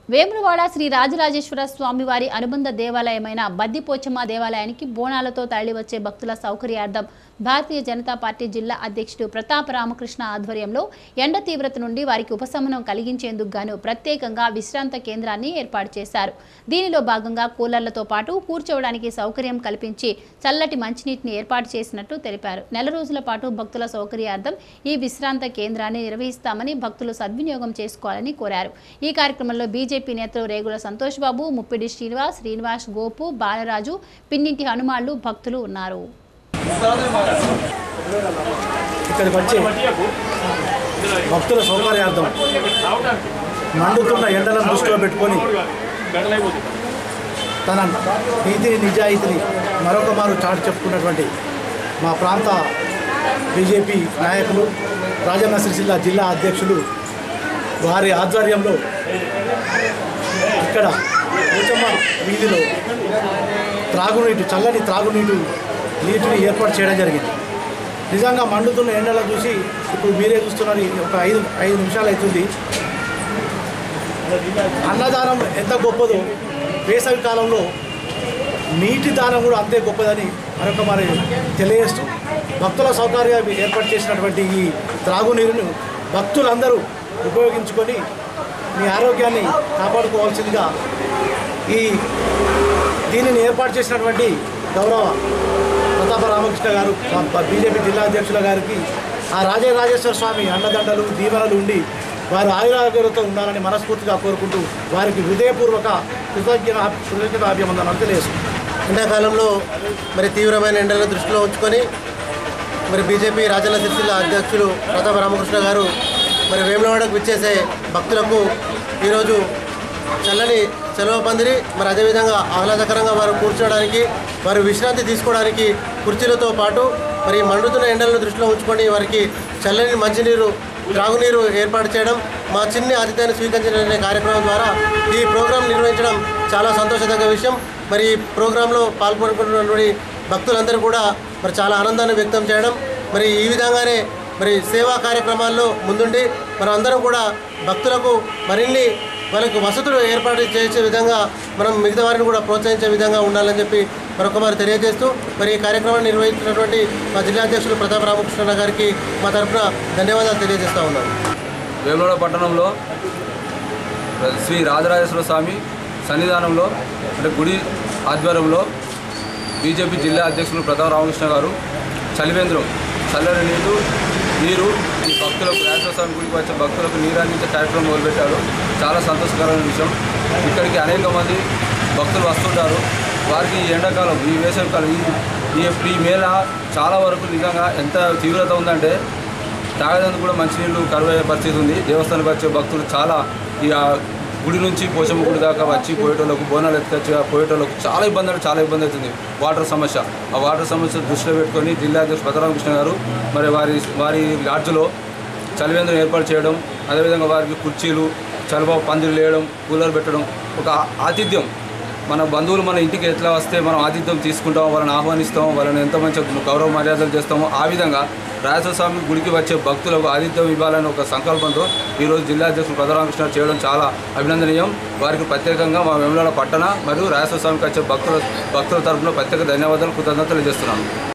వేములవాడ శ్రీ రాజరాజేశ్వర స్వామివారి అనుబంధ దేవాలయమైన బద్దిపోచమ్మ దేవాలయానికి బోనాలతో తరలివచ్చే భక్తుల సౌకర్యార్థం భారతీయ జనతా పార్టీ జిల్లా అధ్యక్షుడు ప్రతాప్ రామకృష్ణ ఆధ్వర్యంలో ఎండ తీవ్రత నుండి వారికి ఉపశమనం కలిగించేందుకు గాను ప్రత్యేకంగా విశ్రాంత కేంద్రాన్ని ఏర్పాటు చేశారు దీనిలో భాగంగా కూలర్లతో పాటు కూర్చోవడానికి సౌకర్యం కల్పించి చల్లటి మంచినీటిని ఏర్పాటు చేసినట్లు తెలిపారు నెల రోజుల పాటు భక్తుల సౌకర్యార్థం ఈ విశ్రాంత కేంద్రాన్ని నిర్వహిస్తామని భక్తులు సద్వినియోగం చేసుకోవాలని కోరారు ఈ కార్యక్రమంలో బీజేపీ నేతలు రేగుల సంతోష్ బాబు ముప్పిడి శ్రీనివాస్ శ్రీనివాస్ గోపు బాలరాజు పిన్నింటి హనుమాన్లు భక్తులు ఉన్నారు ఇక్కడికి వచ్చి భక్తుల సౌకర్యార్థం మండుతున్న ఎండలను దృష్టిలో పెట్టుకొని తన నీతిని నిజాయితీని మరొక మారు చాటు చెప్పుకున్నటువంటి మా ప్రాంత బీజేపీ నాయకులు రాజన్న సిరిసిల్ల జిల్లా అధ్యక్షులు వారి ఆధ్వర్యంలో ఇక్కడ పోచమ్మ వీధిలో త్రాగునీటి చల్లని త్రాగునీటి నీటిని ఏర్పాటు చేయడం జరిగింది నిజంగా మండుతున్న ఎండలు చూసి ఇప్పుడు మీరే చూస్తున్నారు ఈ ఒక ఐదు ఐదు నిమిషాలు అవుతుంది అన్నదానం ఎంత గొప్పదో వేసవి కాలంలో నీటి దానం కూడా అంతే గొప్పదని మరొక మరి తెలియజేస్తూ భక్తుల సౌకర్యం ఏర్పాటు చేసినటువంటి ఈ త్రాగునీరును భక్తులందరూ ఉపయోగించుకొని మీ ఆరోగ్యాన్ని కాపాడుకోవాల్సిందిగా ఈ దీనిని ఏర్పాటు చేసినటువంటి గౌరవ ప్రతాప రామకృష్ణ గారు బీజేపీ జిల్లా అధ్యక్షుల గారికి ఆ రాజరాజేశ్వర స్వామి అండదండలు దీవెనలు ఉండి వారు ఆయురారోగ్యాలతో ఉండాలని మనస్ఫూర్తిగా కోరుకుంటూ వారికి హృదయపూర్వక కృతజ్ఞ కృతజ్ఞతాభివందనాలు తెలియజేస్తున్నాను ఎండాకాలంలో మరి తీవ్రమైన ఎండలను దృష్టిలో ఉంచుకొని మరి బీజేపీ రాజన్న సిరిసిల్ల అధ్యక్షులు ప్రతాప రామకృష్ణ గారు మరి వేములవాడకు విచ్చేసే భక్తులకు ఈరోజు చల్లని సెలవు పందిరి మరి అదేవిధంగా ఆహ్లాదకరంగా వారు కూర్చోవడానికి వారు విశ్రాంతి తీసుకోవడానికి కుర్చీలతో పాటు మరి మండుతున్న ఎండలను దృష్టిలో ఉంచుకొని వారికి చల్లని మంచినీరు త్రాగునీరు ఏర్పాటు చేయడం మా చిన్ని ఆతిథ్యాన్ని స్వీకరించడం అనే కార్యక్రమం ద్వారా ఈ ప్రోగ్రాం నిర్వహించడం చాలా సంతోషదగ్గ విషయం మరి ఈ ప్రోగ్రాంలో పాల్గొనుకున్నటువంటి భక్తులందరూ కూడా మరి చాలా ఆనందాన్ని వ్యక్తం చేయడం మరి ఈ విధంగానే మరి సేవా కార్యక్రమాల్లో ముందుండి మనం అందరం కూడా భక్తులకు మరిన్ని వాళ్ళకు వసతులు ఏర్పాటు చేసే విధంగా మనం మిగతా వారిని కూడా ప్రోత్సహించే విధంగా ఉండాలని చెప్పి మరొక మరి తెలియజేస్తూ మరి ఈ కార్యక్రమాన్ని నిర్వహిస్తున్నటువంటి మా జిల్లా అధ్యక్షులు ప్రతాప్ రామకృష్ణ గారికి మా తరఫున ధన్యవాదాలు తెలియజేస్తా ఉన్నాను వేములవాడ పట్టణంలో శ్రీ రాజరాజేశ్వర స్వామి సన్నిధానంలో అంటే గుడి ఆధ్వర్యంలో బీజేపీ జిల్లా అధ్యక్షులు ప్రతాప్ రామకృష్ణ గారు చలివేంద్రం చల్లని నీరు నీరు ఈ భక్తులకు రాజేశ్వర స్వామి గుడికి వచ్చే భక్తులకు నీరు అందించే కార్యక్రమం మొదలుపెట్టారు చాలా సంతోషకరమైన విషయం ఇక్కడికి అనేక మంది భక్తులు వస్తుంటారు వారికి ఈ ఎండాకాలం ఈ వేసవికాలం ఈ ఈ ఈ మేళ చాలా వరకు నిజంగా ఎంత తీవ్రత ఉందంటే తాగేందుకు కూడా మంచినీళ్ళు కరువయ్యే పరిస్థితి ఉంది దేవస్థానానికి వచ్చే భక్తులు చాలా ఇక గుడి నుంచి పోచమ్మ గుడి దాకా వచ్చి పోయేటోళ్ళకు బోనాలు ఎత్తుకొచ్చి పోయేటోళ్ళకు చాలా ఇబ్బంది అంటే చాలా ఇబ్బంది అవుతుంది వాటర్ సమస్య ఆ వాటర్ సమస్య దృష్టిలో పెట్టుకొని జిల్లా అధ్యక్షుడు పదరామకృష్ణ గారు మరి వారి వారి లాడ్జ్లో చలివేంద్రం ఏర్పాటు చేయడం అదేవిధంగా వారికి కుర్చీలు చలిబాబు పందిరి వేయడం కూలర్ పెట్టడం ఒక ఆతిథ్యం మన బంధువులు మన ఇంటికి ఎట్లా వస్తే మనం ఆతిథ్యం తీసుకుంటామో వాళ్ళని ఆహ్వానిస్తామో వాళ్ళని ఎంత మంచి గౌరవ మర్యాదలు చేస్తామో ఆ విధంగా రాజేశ్వర స్వామి గుడికి వచ్చే భక్తులకు ఆతిథ్యం ఇవ్వాలని ఒక సంకల్పంతో ఈరోజు జిల్లా అధ్యక్షుడు ప్రధానకృష్ణ చేయడం చాలా అభినందనీయం వారికి ప్రత్యేకంగా మా వెములాడ పట్టణ మరియు రాజేశ్వర స్వామికి వచ్చే భక్తుల భక్తుల తరఫున ప్రత్యేక ధన్యవాదాలు కృతజ్ఞతలు చేస్తున్నాను